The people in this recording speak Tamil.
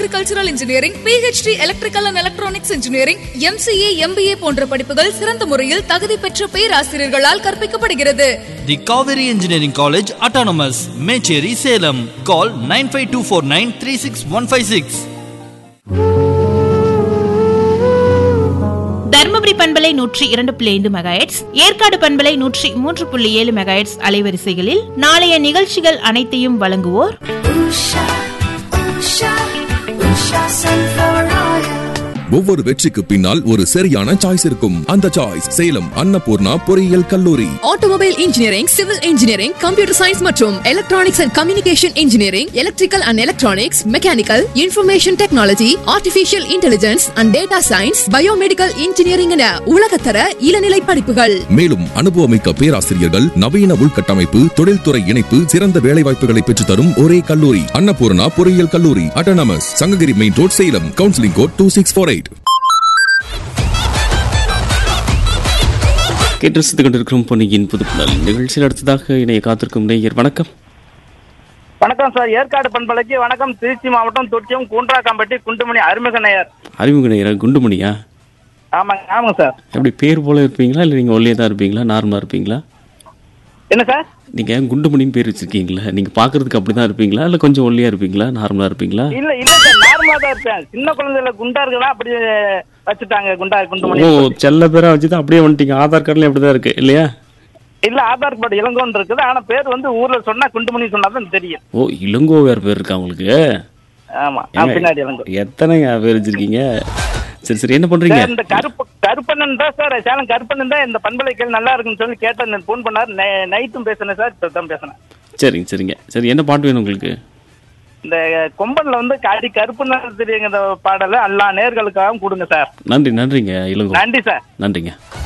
Agricultural engineering PhD electrical and electronics engineering MCA MBA போன்ற படிப்புகள் சிறந்த முறையில் தகுதி பெற்ற பேராசிரியர்களால் கற்பிக்கப்படுகிறது The Kaveri Engineering College Autonomous, Mecheri, Salem. Call 95249 36156. Dharmapuri பண்பலை நூற்றி இரண்டு புள்ளி ஐந்து மெகாஹெட்ஸ் ஏற்காடு பண்பலை நூற்றி மூன்று புள்ளி ஏழு மெகாஹெட்ஸ் அலைவரிசைகளில் நாளைய நிகழ்ச்சிகள் அனைத்தையும் வழங்குவோர் Usha, Usha, Usha sunflower oil. ஒவ்வொரு வெற்றிக்கு பின்னால் ஒரு சரியான சாய்ஸ் இருக்கும் அந்த சாய்ஸ் சேலம் அன்னபூர்ணா பொறியியல் கல்லூரி automobile engineering civil engineering computer science மற்றும் electronics and communication engineering electrical and electronics mechanical information technology artificial intelligence and data science biomedical engineering என உலகத்தர இளநிலை படிப்புகள் மேலும் அனுபவமிக்க பேராசிரியர்கள் நவீன உள்கட்டமைப்பு தொழில்துறை இணைப்பு சிறந்த வேலைவாய்ப்புகளை பெற்றுத் தரும் ஒரே கல்லூரி அன்னபூர்ணா பொறியியல் கல்லூரி autonomous Sankagiri main road Salem counselling code two six four eight கேட்டு ரசித்துக் கொண்டிருக்கிறோம் பொன்னியின் புதுப்புணல் நிகழ்ச்சியில் அடுத்ததாக இணைய காத்திருக்கும் நேயர் வணக்கம் வணக்கம் சார் ஏற்காடு பண்பலைக்கு வணக்கம் திருச்சி மாவட்டம் தொட்டியம் கூன்றாக்காம்பட்டி குண்டுமணி அருமக நேயர் அறிமுக நேயர் குண்டுமணியா ஆமாங்க ஆமாங்க சார் எப்படி பேர் போல இருப்பீங்களா இல்லை நீங்கள் ஒல்லியாக தான் இருப்பீங்களா நார்மலாக இருப்பீங்களா என்ன சார் நீங்கள் குண்டுமணின்னு பேர் வச்சிருக்கீங்களா நீங்கள் பார்க்கறதுக்கு அப்படி தான் இருப்பீங்களா இல்லை கொஞ்சம் ஒல்லியாக இருப்பீங்களா நார்மலாக இருப்பீங்களா இல்ல இல்ல சார் நார்மலா தான் இருப்பேன் சின்ன குழந்தைல குண்டா இருக்கலாம் அப்படி வச்சுட்டாங்க குண்டா குண்டுமணி ஓ செல்ல பேரா வச்சு தான் அப்படியே வந்துட்டீங்க ஆதார் கார்டுல அப்படி தான் இருக்கு இல்லையா இல்ல ஆதார் கார்டு இளங்கோன்னு இருக்குது ஆனா பேர் வந்து ஊர்ல சொன்னா குண்டுமணி சொன்னா தான் தெரியும் ஓ இளங்கோ வேறு பேர் இருக்கா உங்களுக்கு ஆமா ஆ, பின்னாடி இளங்கோ எத்தனை பேர் வச்சிருக்கீங்க சரி சரி என்ன பண்றீங்க சார் இந்த கருப்பு கருப்பண்ணன் தான் சார் சேலம் கருப்பண்ணன் தான் இந்த பண்பலை கேள்வி நல்லா இருக்குன்னு சொல்லி கேட்டேன் ஃபோன் பண்ணாரு நை- நைட்டும் பேசினேன் சார் இப்போ தான் பேசினேன் சரிங்க சரிங்க சரி என்ன பாட்டு வேணும் உங்களுக்கு இந்த கொம்பன்ல வந்து காடி கருப்புன்னு தெரியுங்க இந்த பாடலை எல்லா நேர்களுக்காகவும் கொடுங்க சார் நன்றி நன்றிங்க இளங்கோ நன்றி சார் நன்றிங்க